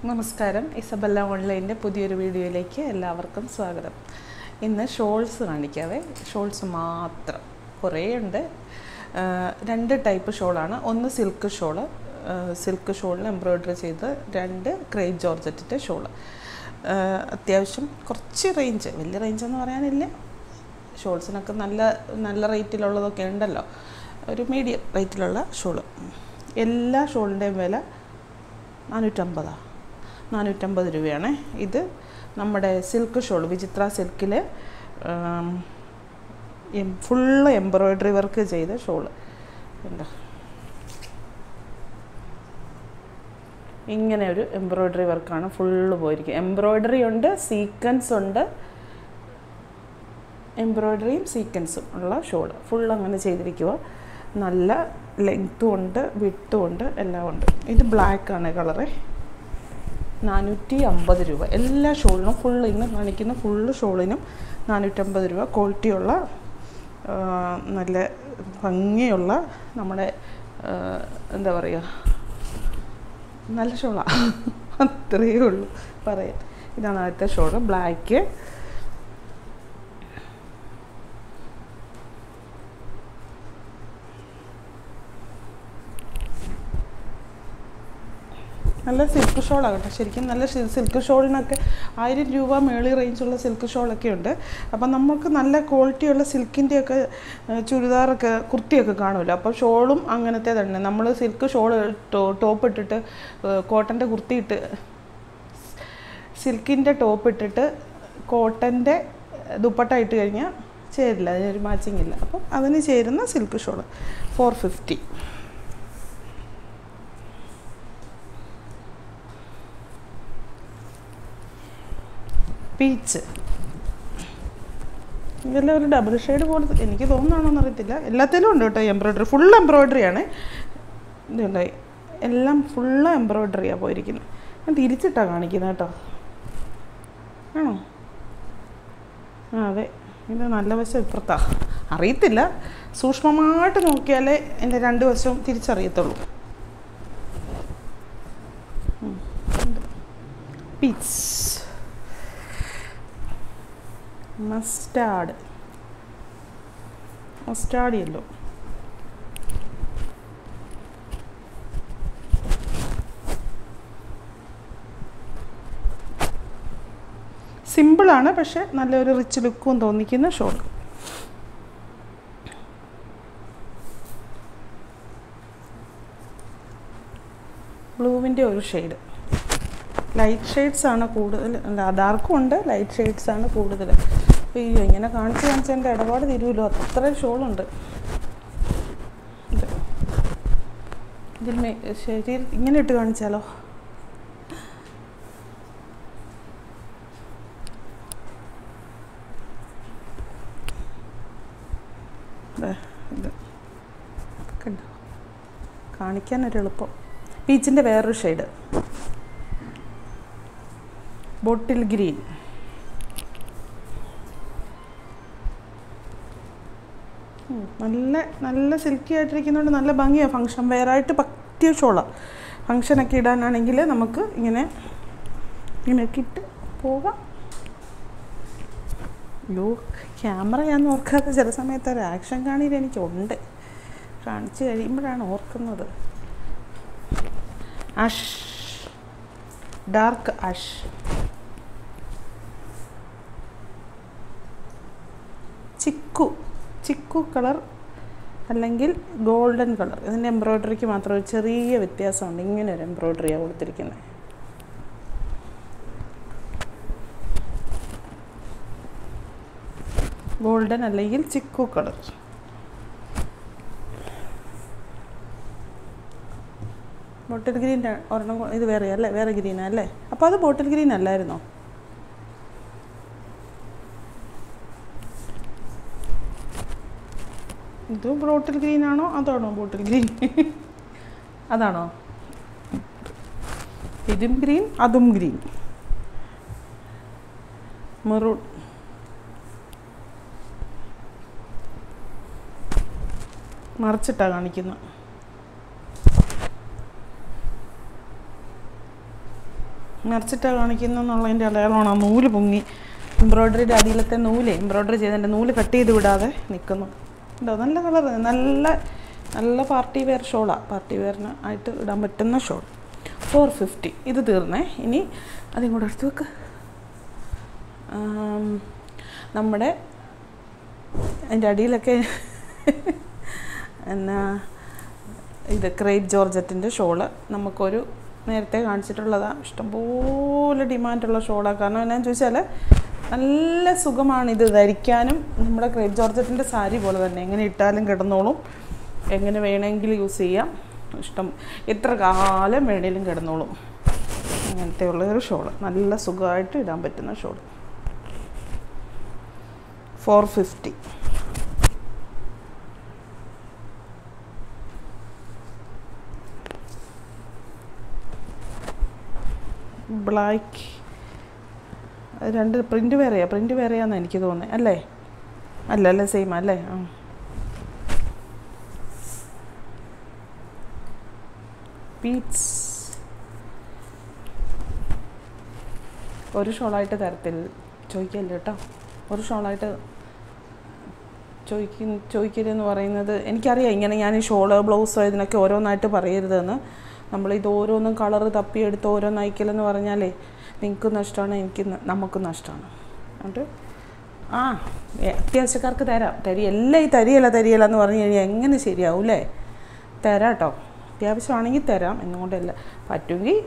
നമസ്കാരം ഇസബല്ല ഓൺലൈൻ്റെ പുതിയൊരു വീഡിയോയിലേക്ക് എല്ലാവർക്കും സ്വാഗതം ഇന്ന് ഷോൾസ് കാണിക്കാവേ ഷോൾസ് മാത്രം കുറേ ഉണ്ട് ആ, രണ്ട് ടൈപ്പ് ഷോളാണ് ഒന്ന് സിൽക്ക് ഷോള് സിൽക്ക് ഷോളിൽ എംബ്രോയ്ഡറി ചെയ്ത് രണ്ട് ക്രേപ്പ് ജോർജറ്റിൻ്റെ ഷോള് അത്യാവശ്യം കുറച്ച് റേഞ്ച് വലിയ റേഞ്ച് എന്ന് പറയാനില്ല ഷോൾസിനൊക്കെ നല്ല നല്ല റേറ്റിലുള്ളതൊക്കെ ഉണ്ടല്ലോ ഒരു മീഡിയം റേറ്റിലുള്ള ഷോള് എല്ലാ ഷോളിൻ്റെയും വില നാനൂറ്റമ്പതാണ് നാനൂറ്റമ്പത് രൂപയാണ് ഇത് നമ്മുടെ സിൽക്ക് ഷോൾ വിചിത്ര സിൽക്കിൽ ഫുള്ള് എംബ്രോയ്ഡറി വർക്ക് ചെയ്ത ഷോള് എന്താ ഇങ്ങനെ ഒരു എംബ്രോയ്ഡറി വർക്കാണ് ഫുള്ള് പോയിരിക്കുന്നത് എംബ്രോയ്ഡറി ഉണ്ട് സീക്വൻസ് ഉണ്ട് എംബ്രോയ്ഡറിയും സീക്വൻസും ഉള്ള ഷോൾ ഫുൾ അങ്ങനെ ചെയ്തിരിക്കുക നല്ല ലെങ്ത്തും ഉണ്ട് വിട്ടും ഉണ്ട് എല്ലാം ഉണ്ട് ഇത് ബ്ലാക്ക് ആണ് കളറ് നാനൂറ്റി അമ്പത് രൂപ എല്ലാ ഷോളിനും ഫുള്ള് ഇന്ന് കാണിക്കുന്ന ഫുള്ള് ഷോളിനും നാനൂറ്റമ്പത് രൂപ ക്വാളിറ്റിയുള്ള ആ, നല്ല ഭംഗിയുള്ള നമ്മുടെ ആ, എന്താ പറയുക നല്ല ഷോളാണ് അത്രയേ ഉള്ളൂ പറയാൻ ഇതാണ് ആദ്യത്തെ ഷോള് ബ്ലാക്ക് നല്ല സിൽക്ക് ഷോളാണ് കേട്ടോ ശരിക്കും നല്ല സിൽക്ക് ഷോളിനൊക്കെ ആയിരം രൂപ മേളി റേഞ്ചുള്ള സിൽക്ക് ഷോളൊക്കെ ഉണ്ട് അപ്പം നമുക്ക് നല്ല ക്വാളിറ്റിയുള്ള സിൽക്കിൻ്റെയൊക്കെ ചുരിദാറൊക്കെ കുർത്തിയൊക്കെ കാണുമല്ലോ അപ്പോൾ ഷോളും അങ്ങനത്തെ തന്നെ നമ്മൾ സിൽക്ക് ഷോൾ ടോപ്പ് ഇട്ടിട്ട് കോട്ടൻ്റെ കുർത്തി ഇട്ട് സിൽക്കിൻ്റെ ടോപ്പ് ഇട്ടിട്ട് കോട്ടൻ്റെ ദുപ്പട്ട ഇട്ട് കഴിഞ്ഞാൽ ചേരില്ല അതിനൊരു മാച്ചിങ് ഇല്ല അപ്പം അതിന് ചേരുന്ന silk shawl four fifty peach ഇതെല്ലാം ഒരു ഡബിൾ ഷെയ്ഡ് പോലെ എനിക്ക് തോന്നുന്നതാണോന്ന് അറിയത്തില്ല എല്ലാത്തിലും ഉണ്ട് കേട്ടോ എംബ്രോയ്ഡറി ഫുൾ എംബ്രോയ്ഡറി ആണ് ഇതുണ്ടായി എല്ലാം ഫുള്ള് എംബ്രോയ്ഡറിയാണ് പോയിരിക്കുന്നത് ഞാൻ തിരിച്ചിട്ടാണ് കാണിക്കുന്നത് കേട്ടോ ആണോ ആ അതെ ഇത് നല്ല വശം ഇപ്പുറത്താ അറിയത്തില്ല സൂക്ഷ്മമായിട്ട് നോക്കിയാലേ എൻ്റെ രണ്ട് വശവും തിരിച്ചറിയത്തുള്ളൂ പീച്ച് മസ്റ്റാർഡ് മസ്റ്റാർഡ് യെല്ലോ സിമ്പിളാണ് പക്ഷെ നല്ലൊരു റിച്ച് ലുക്കും തോന്നിക്കുന്ന ഷോൾ ബ്ലൂവിൻ്റെ ഒരു ഷെയ്ഡ് ലൈറ്റ് ഷെയ്ഡ്സ് ആണ് കൂടുതൽ അല്ല ഡാർക്കും ഉണ്ട് ലൈറ്റ് ഷെയ്ഡ്സ് ആണ് കൂടുതൽ അയ്യോ ഇങ്ങനെ കാണിച്ച് കാണിച്ച് എൻ്റെ ഇടപാട് തീരുമല്ലോ അത്ര ഷോളുണ്ട് ഇത്. ഇതിൽ മേ- ശരി ഇങ്ങനെ ഇട്ട് കാണിച്ചാലോ ദേ, ഇത് കണ്ടോ കാണിക്കാൻ ഒരു എളുപ്പം പീച്ചിൻ്റെ വേറൊരു ഷെയ്ഡ് ബോട്ടിൽ ഗ്രീൻ ഉം, നല്ല നല്ല സിൽക്കി ആയിട്ടിരിക്കുന്നതുകൊണ്ട് നല്ല ഭംഗിയാണ് ഫങ്ഷൻ വെയറായിട്ട് പറ്റിയ ഷോളാണ് ഫങ്ഷനൊക്കെ ഇടാനാണെങ്കിൽ നമുക്ക് ഇങ്ങനെ ഇങ്ങനെയൊക്കെ ഇട്ട് പോകാം അയ്യോ ക്യാമറ ഞാൻ ഓർക്കാത്ത ചില സമയത്ത് ഒരു ആക്ഷൻ കാണിയിൽ എനിക്കുണ്ട് കാണിച്ചു കഴിയുമ്പോഴാണ് ഓർക്കുന്നത് ash dark ash chikoo chikoo colour അല്ലെങ്കിൽ ഗോൾഡൻ കളർ ഇതിൻ്റെ എംബ്രോയ്ഡറിക്ക് മാത്രം ഒരു ചെറിയ വ്യത്യാസമുണ്ട് ഇങ്ങനെ ഒരു എംബ്രോയ്ഡറിയാണ് കൊടുത്തിരിക്കുന്നത് ഗോൾഡൻ അല്ലെങ്കിൽ ചിക്കു കളർ ബോട്ടിൽ ഗ്രീൻ ഒരെണ്ണം കൊ- ഇത് വേറെ അല്ലേ വേറെ ഗ്രീനാ അല്ലേ അപ്പോൾ അത് ബോട്ടിൽ ഗ്രീൻ അല്ലായിരുന്നോ ഇത് ബോട്ടിൽ ഗ്രീൻ ആണോ അതാണോ ബോട്ടിൽ ഗ്രീൻ അതാണോ ഇതും ഗ്രീൻ അതും ഗ്രീൻ മെറൂൺ മറിച്ചിട്ടാണ് കാണിക്കുന്നത് നിറച്ചിട്ടാണ് കാണിക്കുന്നതെന്നുള്ളതിൻ്റെ അടയാളമാണ് ആ നൂല് പൊങ്ങി എംബ്രോയ്ഡറിയുടെ അടിയിലത്തെ നൂല് എംബ്രോയ്ഡറി ചെയ്തതിൻ്റെ നൂല് കട്ട് ചെയ്ത് വിടാതെ നിൽക്കുന്നു ഉണ്ടോ നല്ല കളർ നല്ല നല്ല പാർട്ടി വെയർ ഷോളാണ് പാർട്ടി വെയറിന് ആയിട്ട് ഇടാൻ പറ്റുന്ന ഷോൾ ഫോർ ഫിഫ്റ്റി ഇത് തീർന്നേ ഇനി അതും കൂടെ എടുത്ത് വെക്ക് ആം, നമ്മുടെ അതിൻ്റെ അടിയിലൊക്കെ എന്നാ ഇത് ക്രേപ്പ് ജോർജറ്റിൻ്റെ ഷോള് നമുക്കൊരു നേരത്തെ കാണിച്ചിട്ടുള്ളതാണ് ഇഷ്ടംപോലെ ഡിമാൻഡുള്ള ഷോളാണ് കാരണം എന്നാന്ന് ചോദിച്ചാൽ നല്ല സുഖമാണ് ഇത് ധരിക്കാനും നമ്മുടെ ക്രേപ്പ് ജോർജറ്റിൻ്റെ സാരി പോലെ തന്നെ എങ്ങനെ ഇട്ടാലും കിടന്നോളും എങ്ങനെ വേണമെങ്കിലും യൂസ് ചെയ്യാം ഇഷ്ടം എത്ര കാലം വേണേലും കിടന്നോളും അങ്ങനത്തെ ഉള്ള ഒരു ഷോള് നല്ല സുഖമായിട്ട് ഇടാൻ പറ്റുന്ന ഷോൾ ഫോർ ഫിഫ്റ്റി ബ്ലാക്ക് രണ്ട് പ്രിൻ്റ് വേറെയാ പ്രിൻ്റ് വേറെയാന്ന് എനിക്ക് തോന്നുന്നത് അല്ലേ അല്ല അല്ലേ സെയിം അല്ലേ ആ പീറ്റ്സ് ഒരു ഷോളായിട്ട് തരത്തിൽ ചോദിക്കല്ല കേട്ടോ ഒരു ഷോളായിട്ട് ചോദിക്കും ചോദിക്കരുതെന്ന് പറയുന്നത് എനിക്കറിയാം ഇങ്ങനെ ഞാൻ ഈ ഷോള് ബ്ലൗസ് ഇതിനൊക്കെ ഓരോന്നായിട്ട് പറയരുതെന്ന് നമ്മളിത് ഓരോന്നും കളറ് തപ്പിയെടുത്ത് ഓരോന്ന് അയക്കലെന്ന് പറഞ്ഞാലേ നിങ്ങൾക്ക് നഷ്ടമാണ് എനിക്ക് ന- നമുക്കും നഷ്ടമാണ് അതുകൊണ്ട് ആ ഏ, അത്യാവശ്യക്കാർക്ക് തരാം തരി എല്ലാം ഈ തരിയല്ല തരിയല്ല എന്ന് പറഞ്ഞു കഴിഞ്ഞാൽ എങ്ങനെ ശരിയാവും അല്ലേ തരാം കേട്ടോ അത്യാവശ്യമാണെങ്കിൽ തരാം എന്നുകൊണ്ടല്ല പറ്റുമെങ്കിൽ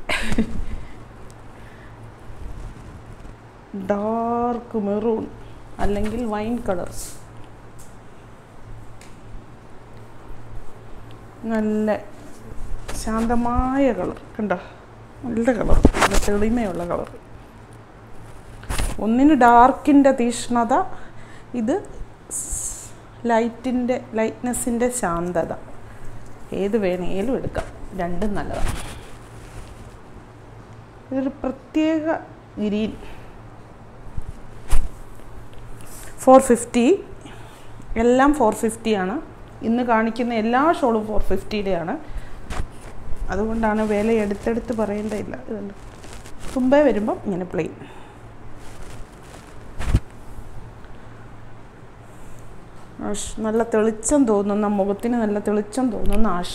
ഡാർക്ക് മെറൂൺ അല്ലെങ്കിൽ വൈൻ കളർ നല്ല ശാന്തമായ കളർ കണ്ടോ നല്ല കളർ നല്ല തെളിമയുള്ള കളർ ഒന്നിന് ഡാർക്കിൻ്റെ തീഷ്ണത ഇത് ലൈറ്റിൻ്റെ ലൈറ്റ്നെസ്സിൻ്റെ ശാന്തത ഏത് വേണേലും എടുക്കാം രണ്ടും നല്ലതാണ് ഇതൊരു പ്രത്യേക ഗ്രീൻ ഫോർ ഫിഫ്റ്റി എല്ലാം ഫോർ ഫിഫ്റ്റിയാണ് ഇന്ന് കാണിക്കുന്ന എല്ലാ ഷോളും ഫോർ ഫിഫ്റ്റിയുടെയാണ് അതുകൊണ്ടാണ് വില എടുത്തെടുത്ത് പറയേണ്ടതില്ല ഇതുണ്ട് തുമ്പേ വരുമ്പം ഇങ്ങനെ പ്ലെയിൻ ആഷ് നല്ല തെളിച്ചം തോന്നുന്ന മുഖത്തിന് നല്ല തെളിച്ചം തോന്നുന്ന ആഷ്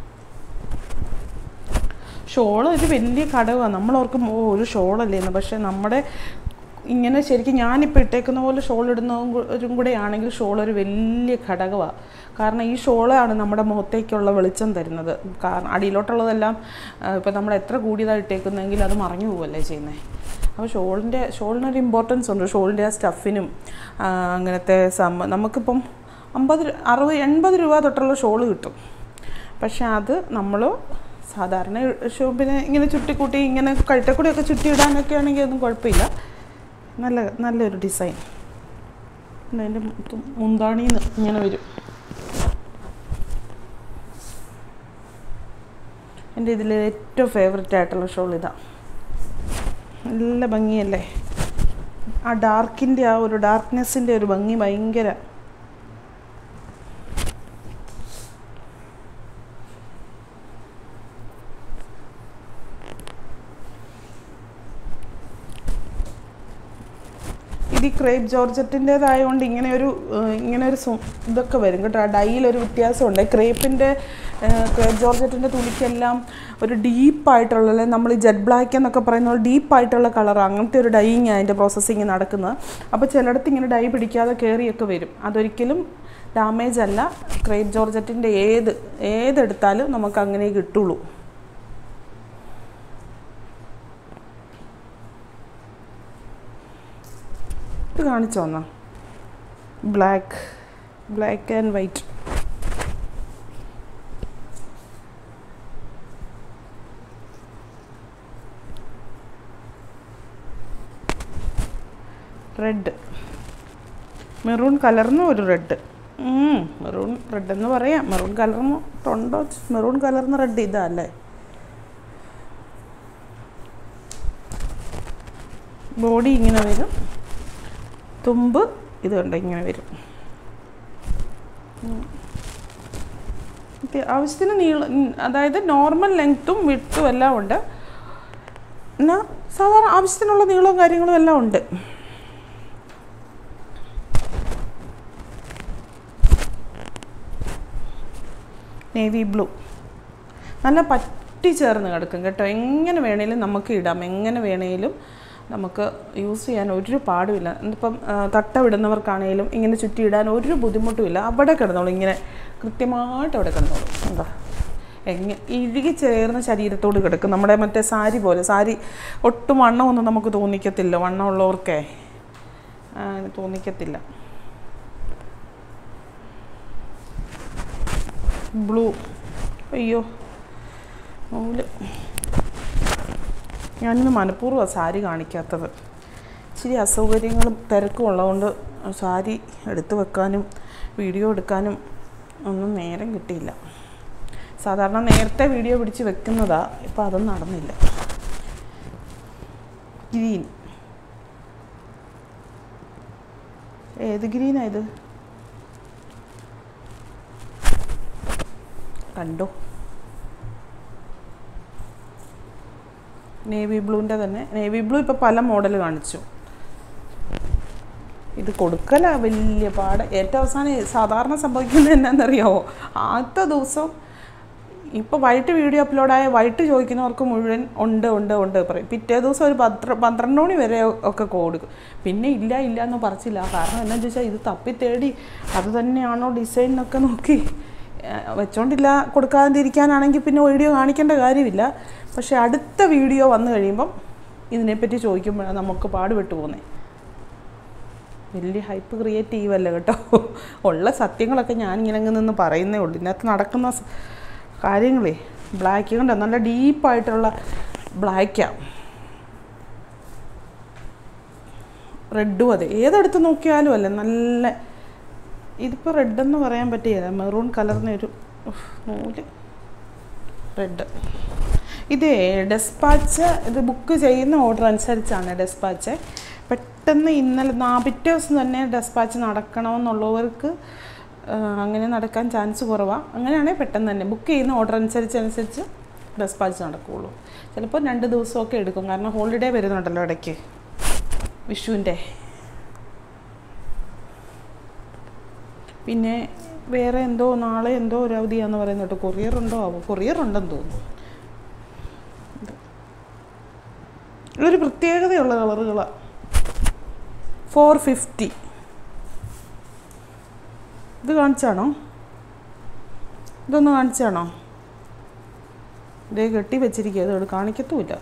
ഷോൾ ഒരു വലിയ ഘടകമാണ് നമ്മൾ ഓർക്കും ഓ ഒരു ഷോളല്ലേ എന്ന് പക്ഷേ നമ്മുടെ ഇങ്ങനെ ശരിക്കും ഞാനിപ്പോൾ ഇട്ടേക്കുന്ന പോലെ ഷോൾ ഇടുന്നവരും കൂടെ ആണെങ്കിൽ ഷോൾ ഒരു വലിയ ഘടകമാണ് കാരണം ഈ ഷോളാണ് നമ്മുടെ മുഖത്തേക്കുള്ള വെളിച്ചം തരുന്നത് കാരണം അടിയിലോട്ടുള്ളതെല്ലാം ഇപ്പം നമ്മൾ എത്ര കൂടിയതാണ് ഇട്ടേക്കുന്നതെങ്കിൽ അത് മറഞ്ഞു പോവല്ലേ ചെയ്യുന്നത് അപ്പോൾ ഷോളിൻ്റെ ഷോളിനൊരു ഇമ്പോർട്ടൻസ് ഉണ്ട് ഷോളിൻ്റെ ആ സ്റ്റഫിനും ആ, അങ്ങനത്തെ സം നമുക്കിപ്പം അമ്പത് രു- അറുപത് എൺപത് രൂപ തൊട്ടുള്ള ഷോൾ കിട്ടും പക്ഷെ അത് നമ്മൾ സാധാരണ ഷോപ്പിനെ ഇങ്ങനെ ചുട്ടിക്കൂട്ടി ഇങ്ങനെ കഴുത്തക്കൂടിയൊക്കെ ചുറ്റി ഇടാനൊക്കെ ആണെങ്കിൽ ഒന്നും കുഴപ്പമില്ല നല്ല നല്ലൊരു ഡിസൈൻ അതിൻ്റെ മുന്താണിന്ന് ഇങ്ങനെ വരും എൻ്റെ ഇതിൽ ഏറ്റവും ഫേവററ്റ് ആയിട്ടുള്ള ഷോൾ ഇതാ നല്ല ഭംഗിയല്ലേ ആ ഡാർക്കിൻ്റെ ആ ഒരു ഡാർക്ക്നെസ്സിൻ്റെ ഒരു ഭംഗി ഭയങ്കര ഇത് ഈ ക്രേപ്പ് ജോർജറ്റിൻ്റേതായതുകൊണ്ട് ഇങ്ങനെ ഒരു ഏഹ്, ഇങ്ങനെ ഒരു സു- ഇതൊക്കെ വരും കേട്ടോ ആ ഡൈയിലൊരു വ്യത്യാസമുണ്ട് ക്രേപ്പിൻ്റെ ക്രേപ്പ് ജോർജറ്റിൻ്റെ തുണിക്കെല്ലാം ഒരു ഡീപ്പായിട്ടുള്ള അല്ലെങ്കിൽ നമ്മൾ ഈ ജെറ്റ് ബ്ലാക്ക് എന്നൊക്കെ പറയുന്ന ഒരു ഡീപ്പായിട്ടുള്ള കളർ അങ്ങനത്തെ ഒരു ഡൈയിങ് അതിൻ്റെ പ്രോസസ്സിങ് നടക്കുന്നത് അപ്പോൾ ചിലയിടത്ത് ഇങ്ങനെ ഡൈ പിടിക്കാതെ കയറിയൊക്കെ വരും അതൊരിക്കലും ഡാമേജ് അല്ല ക്രേപ്പ് ജോർജറ്റിൻ്റെ ഏത് ഏതെടുത്താലും നമുക്ക് അങ്ങനെ കിട്ടുള്ളൂ ഇത് കാണിച്ചു തന്നോ black black and white red maroon കലർന്ന ഒരു റെഡ് മെറൂൺ റെഡ് എന്ന് പറയാം മെറൂൺ കലർന്ന് ഉണ്ടോ മെറൂൺ കലർന്ന റെഡ് ഇതാ അല്ലേ ബോഡി ഇങ്ങനെ വരും തുമ്പ് ഇത് കണ്ടോ ഇങ്ങനെ വരും ഉം. ഇത് ആവശ്യത്തിന് നീള ഉം, അതായത് നോർമൽ ലെങ്ത്തും വിട്ടും എല്ലാം ഉണ്ട് പിന്നെ സാധാരണ ആവശ്യത്തിനുള്ള നീളവും കാര്യങ്ങളും എല്ലാം ഉണ്ട് നേവി ബ്ലൂ നല്ല പറ്റി ചേർന്ന് കിടക്കും കേട്ടോ എങ്ങനെ വേണേലും നമുക്ക് ഇടാം എങ്ങനെ വേണേലും നമുക്ക് യൂസ് ചെയ്യാൻ ഒരു പാടുമില്ല ഇപ്പം ആ, തട്ട വിടുന്നവർക്കാണേലും ഇങ്ങനെ ചുറ്റി ഇടാൻ ഒരു ബുദ്ധിമുട്ടുമില്ല അവിടെ കിടന്നോളൂ ഇങ്ങനെ കൃത്യമായിട്ട് അവിടെ കിടന്നോളൂ എന്താ എങ്ങനെ ഇഴുകി ചേർന്ന ശരീരത്തോട് കിടക്കും നമ്മുടെ മറ്റേ സാരി പോലെ സാരി ഒട്ടും വണ്ണമൊന്നും നമുക്ക് തോന്നിക്കത്തില്ല വണ്ണമുള്ളവർക്കേ ആ, തോന്നിക്കത്തില്ല ബ്ലൂ അയ്യോ നൂല് ഞാനിന്ന് മനഃപൂർവ്വം സാരി കാണിക്കാത്തത് ഇച്ചിരി അസൗകര്യങ്ങളും തിരക്കും ഉള്ളതുകൊണ്ട് സാരി എടുത്തു വെക്കാനും വീഡിയോ എടുക്കാനും ഒന്നും നേരം കിട്ടിയില്ല സാധാരണ നേരത്തെ വീഡിയോ പിടിച്ച് വെക്കുന്നതാ ഇപ്പം അതൊന്നും നടന്നില്ല ഗ്രീൻ ഏത് ഗ്രീനാ ഇത് കണ്ടോ നേവി ബ്ലൂവിൻ്റെ തന്നെ നേവി ബ്ലൂ ഇപ്പോൾ പല മോഡൽ കാണിച്ചു ഇത് കൊടുക്കല വലിയ പാട് ഏറ്റവും അവസാനം സാധാരണ സംഭവിക്കുന്നത് എന്നാണെന്നറിയാമോ ആദ്യത്തെ ദിവസം ഇപ്പോൾ വൈകിട്ട് വീഡിയോ അപ്ലോഡായ വൈകിട്ട് ചോദിക്കുന്നവർക്ക് മുഴുവൻ ഉണ്ട് ഉണ്ട് ഉണ്ട് പറയും പിറ്റേ ദിവസം ഒരു പത്ര പന്ത്രണ്ട് മണി വരെ ഒക്കെ കൊടുക്കും പിന്നെ ഇല്ല ഇല്ല എന്ന് പറച്ചില്ല കാരണം എന്താണെന്ന് ചോദിച്ചാൽ ഇത് തപ്പി തേടി അത് തന്നെയാണോ ഡിസൈൻ എന്നൊക്കെ നോക്കി ഏഹ് വെച്ചോണ്ടില്ല കൊടുക്കാതിരിക്കാനാണെങ്കിൽ പിന്നെ വീഡിയോ കാണിക്കേണ്ട കാര്യമില്ല പക്ഷേ അടുത്ത വീഡിയോ വന്നു കഴിയുമ്പം ഇതിനെപ്പറ്റി ചോദിക്കുമ്പോഴാണ് നമുക്ക് പാടുപെട്ട് പോകുന്നത് വലിയ ഹൈപ്പ് ക്രിയേറ്റ് ചെയ്യുമല്ല കേട്ടോ ഉള്ള സത്യങ്ങളൊക്കെ ഞാനിങ്ങനെ അങ്ങ് നിന്ന് പറയുന്നേ ഉള്ളൂ ഇതിനകത്ത് നടക്കുന്ന സ- കാര്യങ്ങളേ ബ്ലാക്ക് കണ്ടോ നല്ല ഡീപ്പായിട്ടുള്ള ബ്ലാക്കാണ് റെഡും അതെ ഏതെടുത്ത് നോക്കിയാലും അല്ലേ നല്ല ഇതിപ്പോൾ റെഡെന്ന് പറയാൻ പറ്റില്ല മെറൂൺ കലർന്ന ഒരു ഉഫ്, നൂല് റെഡ് ഇതേ ഡെസ്പാച്ച് ഇത് ബുക്ക് ചെയ്യുന്ന ഓർഡർ അനുസരിച്ചാണ് ഡെസ്പാച്ച് പെട്ടെന്ന് ഇന്നലെ നാ പിറ്റേ ദിവസം തന്നെ ഡെസ്പാച്ച് നടക്കണമെന്നുള്ളവർക്ക് ആ, അങ്ങനെ നടക്കാൻ ചാൻസ് കുറവാണ് അങ്ങനെയാണെങ്കിൽ പെട്ടെന്ന് തന്നെ ബുക്ക് ചെയ്യുന്ന ഓർഡർ അനുസരിച്ച് അനുസരിച്ച് ഡെസ്പാച്ച് നടക്കുകയുള്ളൂ ചിലപ്പോൾ രണ്ട് ദിവസമൊക്കെ എടുക്കും കാരണം ഹോളിഡേ വരുന്നുണ്ടല്ലോ ഇടയ്ക്ക് വിഷുവിൻ്റെ പിന്നെ വേറെ എന്തോ നാളെ എന്തോ ഒരു അവധിയാന്ന് പറയുന്നുണ്ട് കൊറിയർ ഉണ്ടോ ആവോ കൊറിയർ ഉണ്ടെന്ന് തോന്നുന്നു ഇത്. ഇതൊരു പ്രത്യേകതയുള്ള കളറുകളാണ് ഫോർ ഫിഫ്റ്റി ഇത് കാണിച്ചാണോ ഇതൊന്ന് കാണിച്ചാണോ ഇതേ കെട്ടി വെച്ചിരിക്കുക അതോട് കാണിക്കത്തുമില്ല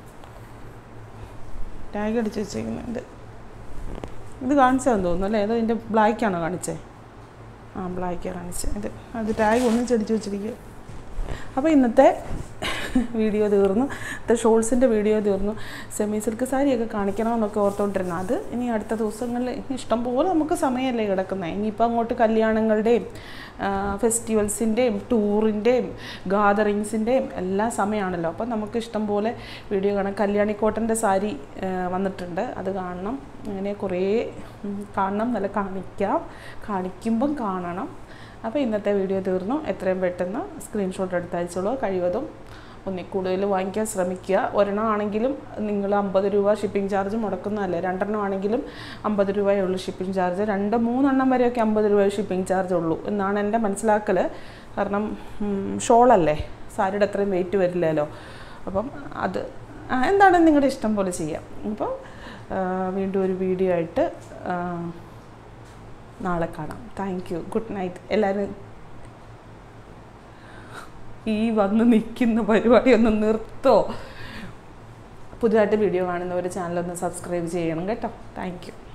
ടാഗ് അടിച്ച് വെച്ചേക്കുന്നത് ഇത് ഇത് കാണിച്ചാന്ന് തോന്നുന്നു അല്ലേ അതോ ഇതിൻ്റെ ബ്ലാക്കാണോ കാണിച്ചേ ആ ബ്ലാക്കാണ് കാണിച്ചത് ഇത് അത് ടാഗ് ഒന്നിച്ചടിച്ച് വെച്ചിരിക്കുക അപ്പോൾ ഇന്നത്തെ വീഡിയോ തീർന്നു ഇന്നത്തെ ഷോൾസിൻ്റെ വീഡിയോ തീർന്നു സെമി സിൽക്ക് സാരിയൊക്കെ കാണിക്കണമെന്നൊക്കെ ഓർത്തുകൊണ്ടിരുന്നു അത് ഇനി അടുത്ത ദിവസങ്ങളിൽ ഇനി ഇഷ്ടംപോലെ നമുക്ക് സമയമല്ലേ കിടക്കുന്നത് ഇനിയിപ്പോൾ അങ്ങോട്ട് കല്യാണങ്ങളുടെയും ഫെസ്റ്റിവൽസിൻ്റെയും ടൂറിൻ്റെയും ഗാദറിങ്സിൻ്റെയും എല്ലാ സമയമാണല്ലോ അപ്പോൾ നമുക്ക് ഇഷ്ടംപോലെ വീഡിയോ കാണാം കല്യാണി കോട്ടൻ്റെ സാരി ആ, വന്നിട്ടുണ്ട് അത് കാണണം അങ്ങനെ കുറേ ഉം, കാണണം നല്ല കാണിക്കാം കാണിക്കുമ്പം കാണണം അപ്പോൾ ഇന്നത്തെ വീഡിയോ തീർന്നു എത്രയും പെട്ടെന്ന് സ്ക്രീൻഷോട്ട് എടുത്ത് അയച്ചോളൂ കഴിവതും ഒന്നിൽ കൂടുതൽ വാങ്ങിക്കാൻ ശ്രമിക്കുക ഒരെണ്ണം ആണെങ്കിലും നിങ്ങൾ അമ്പത് രൂപ ഷിപ്പിംഗ് ചാർജ് മുടക്കുന്നതല്ലേ രണ്ടെണ്ണം ആണെങ്കിലും അമ്പത് രൂപയേ ഉള്ളൂ ഷിപ്പിംഗ് ചാർജ് രണ്ട് മൂന്നെണ്ണം വരെയൊക്കെ അമ്പത് രൂപ ഷിപ്പിംഗ് ചാർജ് ഉള്ളൂ എന്നാണ് എൻ്റെ മനസ്സിലാക്കൽ കാരണം ഷോളല്ലേ സാരിയുടെ അത്രയും വെയിറ്റ് വരില്ലല്ലോ അപ്പം അത് ആ, എന്താണെന്ന് നിങ്ങളുടെ ഇഷ്ടം പോലെ ചെയ്യാം അപ്പോൾ ആ, വീണ്ടും ഒരു വീഡിയോ ആയിട്ട് ആ, നാളെ കാണാം താങ്ക് യു ഗുഡ് നൈറ്റ് എല്ലാവരും ഈ വന്ന് നിൽക്കുന്ന പരിപാടി ഒന്ന് നിർത്തോ പുതുതായിട്ട് വീഡിയോ കാണുന്നവർ ചാനലൊന്ന് സബ്സ്ക്രൈബ് ചെയ്യണം കേട്ടോ താങ്ക് യു